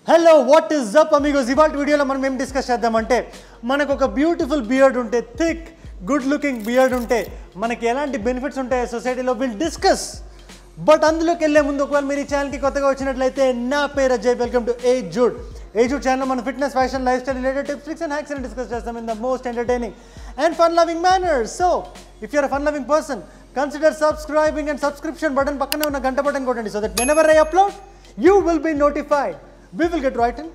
Hello what is up amigos ఇవాళ వీడియోలో మనం ఏం డిస్కస్ చేద్దామంటే మనకు ఒక బ్యూటిఫుల్ బియర్డ్ ఉంటే థిక్ గుడ్ లుకింగ్ బియర్డ్ ఉంటే మనకి ఎలాంటి బెనిఫిట్స్ ఉంటాయో సొసైటీలో విల్ డిస్కస్ బట్ అందులోకి వెళ్ళే ముందు ఒకవేళ మీరు ఈ ఛానల్కి కొత్తగా వచ్చినట్లయితే నా పేరు Ajay welcome to A Jude A Jude channel మన fitness fashion lifestyle related tips tricks and hacks అని డిస్కస్ చేస్తాం in the most entertaining and fun loving manner so if you're fun loving person consider subscribing and subscription button పక్కనే ఉన్న గంట button కొట్టండి so that whenever I upload you will be notified we will get right in.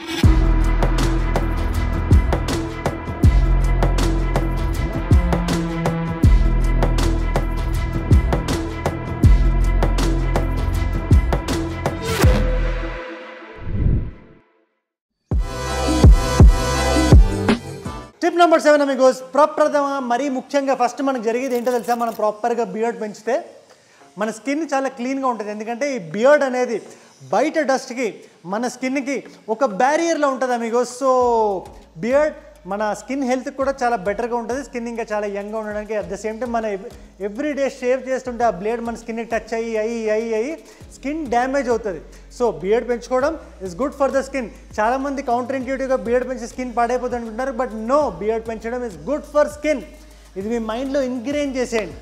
Tip number seven amigos ప్రప్రథమ మరీ ముఖ్యంగా first మనకు జరిగేది ఏంటో తెలుసా మనం ప్రాపర్గా బియర్డ్ పెంచితే మన స్కిన్ చాలా క్లీన్గా ఉంటుంది ఎందుకంటే ఈ బియర్డ్ అనేది బయట డస్ట్కి మన స్కిన్కి ఒక బ్యారియర్లో ఉంటుంది అమిగోస్ సో బియర్డ్ మన స్కిన్ హెల్త్ కూడా చాలా బెటర్గా ఉంటుంది స్కిన్ ఇంకా చాలా యంగ్గా ఉండడానికి అట్ ద సేమ్ టైం మన ఎవ్రీ డే షేవ్ చేస్తుంటే ఆ బ్లేడ్ మన స్కిన్కి టచ్ అయ్యి అయ్యి అయ్యి అయ్యి స్కిన్ డ్యామేజ్ అవుతుంది సో బియర్డ్ పెంచుకోవడం is good for the skin చాలామంది కౌంటర్ ఇంట్యూటివ్గా బియర్డ్ పెంచి స్కిన్ పాడైపోతుంది అనుకుంటున్నారు బట్ నో బియర్డ్ పెంచడం ఇస్ గుడ్ ఫర్ స్కిన్ ఇది మీ మైండ్లో ఇంగ్రీన్ చేసేయండి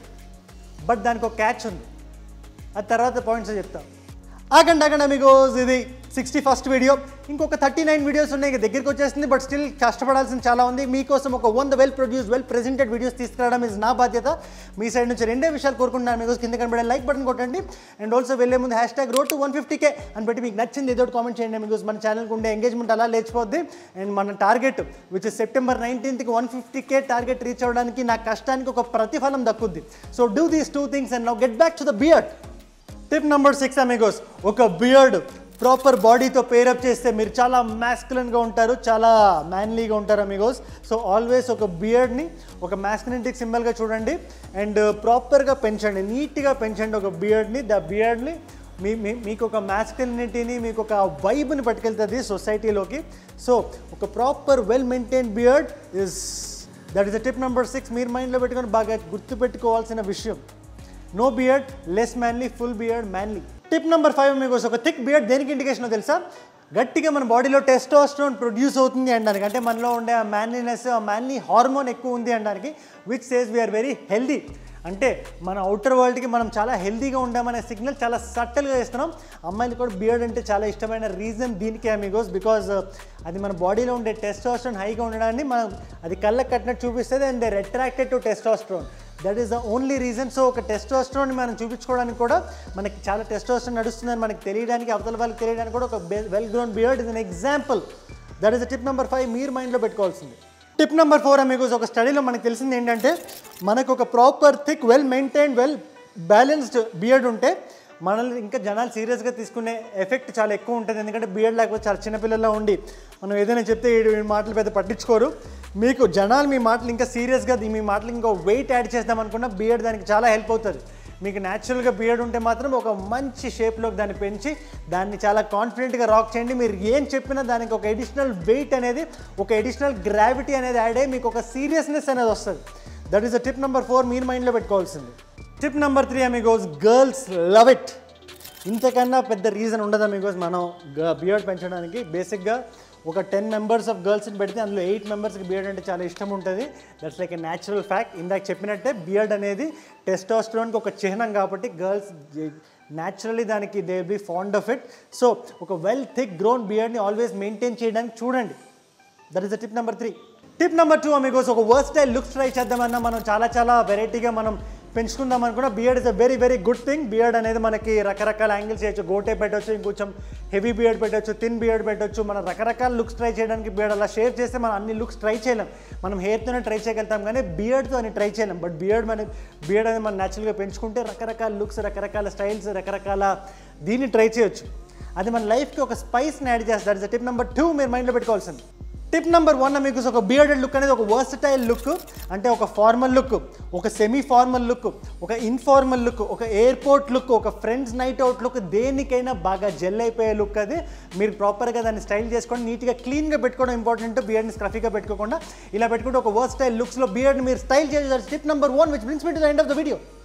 బట్ దానికి ఒక క్యాచ్ ఉంది అది తర్వాత పాయింట్స్ చెప్తాం ఆగండి ఆగండి మీకు ఇది సిక్స్టీ ఫస్ట్ వీడియో ఇంకొక థర్టీ నైన్ వీడియోస్ ఉన్నాయి ఇక దగ్గరికి వచ్చేస్తుంది బట్ స్టిల్ కష్టపడాల్సిన చాలా ఉంది మీకోసం ఒక వంద well produce well presented videos తీసుకురావడం ఇస్ నా బాధ్యత మీ సైడ్ నుంచి రెండే విషయాలు కోరుకుంటున్నాను మీకు కింద కనబడే లైక్ బటన్ కొట్టండి అండ్ ఆల్సో వెళ్ళే ముందు hashtag road to one fifty K అని పెట్టి మీకు నచ్చింది ఏదో కామెంట్ చేయండి మీకు మన ఛానల్కి ఉండే ఎంగేజ్మెంట్ అలా లేచిపోద్ది అండ్ మన టార్గెట్ విచ్ ఇస్ సెప్టెంబర్ నైన్టీన్త్కి వన్ ఫిఫ్టీకే టార్గెట్ రీచ్ అవ్వడానికి నా కష్టానికి ఒక ప్రతిఫలం దక్కుద్ది so do these two things and now get back to the beard tip number six amigos ఒక బియర్డ్ ప్రాపర్ బాడీతో పేరప్ చేస్తే మీరు చాలా మ్యాస్కులన్గా ఉంటారు చాలా మ్యాన్లీగా ఉంటారు అమిగోస్ సో ఆల్వేస్ ఒక బియర్డ్ని ఒక మ్యాస్కులినిటీకి సింబల్గా చూడండి అండ్ ప్రాపర్గా పెంచండి నీట్గా పెంచండి ఒక బియర్డ్ని ద బియర్డ్ని మీ మీ- మీకు ఒక మ్యాస్కులినిటీని మీకు ఒక వైబ్ని పట్టుకెళ్తుంది సొసైటీలోకి సో ఒక proper well maintain beard is that is the tip number six మీరు మైండ్లో పెట్టుకొని బాగా గుర్తుపెట్టుకోవాల్సిన విషయం no beard less manly full beard manly tip number five మీకు ఒక థిక్ బియర్డ్ దేనికి ఇండికేషన్ తెలుసా గట్టిగా మన బాడీలో టెస్టోస్ట్రోన్ ప్రొడ్యూస్ అవుతుంది అనడానికి అంటే మనలో ఉండే ఆ మ్యాన్లీనెస్ ఆ మ్యాన్లీ హార్మోన్ ఎక్కువ ఉంది అనడానికి which says we're very healthy అంటే మన అవుటర్ వరల్డ్కి మనం చాలా హెల్దీగా ఉండామనే సిగ్నల్ చాలా సట్టల్గా ఇస్తున్నాం అమ్మాయిలు కూడా బియర్డ్ అంటే చాలా ఇష్టమైన రీజన్ దీనికి అమిగోస్ బికాజ్ అది మన బాడీలో ఉండే టెస్టోస్ట్రోన్ హైగా ఉండడాన్ని మనం అది కళ్ళకి కట్టినట్టు చూపిస్తుంది and they're attracted to testosterone that is the only reason so ఒక టెస్టోస్ట్రోన్ మనం చూపించుకోవడానికి కూడా మనకి చాలా టెస్టోస్ట్రోన్ నడుస్తుందని మనకి తెలియడానికి అవతల వాళ్ళకి తెలియడానికి కూడా ఒక well grown beard is an example that is tip number five మీరు మైండ్లో పెట్టుకోవాల్సింది టిప్ నెంబర్ ఫోర్ అమిగోస్ ఒక స్టడీలో మనకు తెలిసింది ఏంటంటే మనకు ఒక proper thick well maintained well balanced beard ఉంటే మనల్ని ఇంకా జనాలు సీరియస్గా తీసుకునే ఎఫెక్ట్ చాలా ఎక్కువ ఉంటుంది ఎందుకంటే బియర్డ్ లేకపోతే చాలా చిన్నపిల్లల్లో ఉండి మనం ఏదైనా చెప్తే ఈ ఈ మాటలు పెద్ద పట్టించుకోరు మీకు జనాలు మీ మాటలు ఇంకా సీరియస్గా మీ మాటలు ఇంకా వెయిట్ యాడ్ చేద్దాం అనుకున్న బియర్డ్ దానికి చాలా హెల్ప్ అవుతుంది మీకు న్యాచురల్గా బియర్డ్ ఉంటే మాత్రం ఒక మంచి షేప్లోకి దాన్ని పెంచి దాన్ని చాలా కాన్ఫిడెంట్గా రాక్ చేయండి మీరు ఏం చెప్పినా దానికి ఒక ఎడిషనల్ వెయిట్ అనేది ఒక ఎడిషనల్ గ్రావిటీ అనేది యాడ్ అయ్యి మీకు ఒక సీరియస్నెస్ అనేది వస్తుంది that is the tip number four మీరు మైండ్లో పెట్టుకోవాల్సింది tip number three amigos girls love it ఇంతకన్నా పెద్ద రీజన్ ఉండదు అమిగోస్ మనం బియర్డ్ పెంచడానికి బేసిక్గా ఒక టెన్ మెంబర్స్ ఆఫ్ గర్ల్స్ని పెడితే అందులో ఎయిట్ మెంబర్స్కి బియర్డ్ అంటే చాలా ఇష్టం ఉంటుంది that's like a natural fact ఇందాక చెప్పినట్టే బియర్డ్ అనేది టెస్టోస్ట్రోన్కి ఒక చిహ్నం కాబట్టి గర్ల్స్ న్యాచురల్లీ దానికి they be fond of it so ఒక వెల్ థిక్ గ్రోన్ బియర్డ్ని ఆల్వేస్ మెయింటైన్ చేయడానికి చూడండి that is the tip number three tip number two amigos ఒక వర్స్టైల్ లుక్స్ ట్రై చేద్దామన్నా మనం చాలా చాలా వెరైటీగా మనం పెంచుకుందాం అనుకున్న beard is a very very good thing beard అనేది మనకి రకరకాల యాంగిల్స్ చేయొచ్చు గోటే పెట్టొచ్చు ఇంకొంచెం హెవీ బియర్డ్ పెట్టొచ్చు థిన్ బియర్డ్ పెట్టొచ్చు మనం రకరకాల లుక్స్ ట్రై చేయడానికి బియర్డ్ అలా షేర్ చేస్తే మనం అన్ని లుక్స్ ట్రై చేయలేం మనం హెయిర్తోనే ట్రై చేయగలుగుతాం కానీ బియర్డ్తో అని ట్రై చేయలేం బట్ బియర్డ్ మన బియర్డ్ అనేది మనం న్యాచురల్గా పెంచుకుంటే రకరకాల లుక్స్ రకరకాల స్టైల్స్ రకరకాల దీన్ని ట్రై చేయొచ్చు అది మన లైఫ్కి ఒక స్పైస్ని యాడ్ చేస్తుంది that is tip number two మీరు మైండ్లో పెట్టుకోవాల్సింది టిప్ నెంబర్ వన్ మీకు ఒక బియర్డెడ్ లుక్ అనేది ఒక వర్సటైల్ లుక్ అంటే ఒక ఫార్మల్ లుక్ ఒక సెమీ ఫార్మల్ లుక్ ఒక ఇన్ఫార్మల్ లుక్ ఒక ఎయిర్పోర్ట్ లుక్ ఒక ఫ్రెండ్స్ నైట్ అవుట్ లుక్ దేనికైనా బాగా జెల్ అయిపోయే లుక్ అది మీరు ప్రాపర్గా దాన్ని స్టైల్ చేసుకొని నీట్గా క్లీన్గా పెట్టుకోవడం ఇంపార్టెంట్ బియర్డ్ని స్క్రఫీగా పెట్టుకోకుండా ఇలా పెట్టుకుంటే ఒక వర్సటైల్ లుక్స్లో బియర్డ్ మీరు స్టైల్ చేసే tip number one which brings me to the end of the video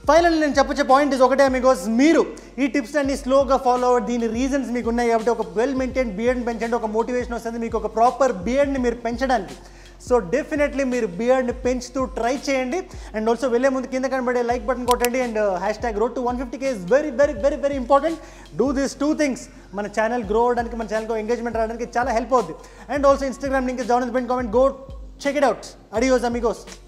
final నేను చెప్పొచ్చే పాయింట్ ఇస్ ఒకటే అమిగోస్ మీరు ఈ టిప్స్ అన్ని స్లోగా ఫాలో అవ్వడం దీని రీజన్స్ మీకు ఉన్నాయి కాబట్టి ఒక వెల్ మెయింటైన్ బియర్డ్ పెంచండి ఒక మోటివేషన్ వస్తుంది మీకు ఒక ప్రాపర్ బియర్డ్ని మీరు పెంచడానికి సో డెఫినెట్లీ మీరు బియర్డ్ని పెంచుతూ ట్రై చేయండి అండ్ ఆల్సో వెళ్ళే ముందు కింద కనబడే లైక్ బటన్ కొట్టండి and hashtag road to one fifty K is very very very very important do this two things మన ఛానల్ గ్రో అవడానికి మన ఛానల్కి ఎంగేజ్మెంట్ రావడానికి చాలా హెల్ప్ అవుద్ది and also Instagram link down in comment go check it out adios Amigos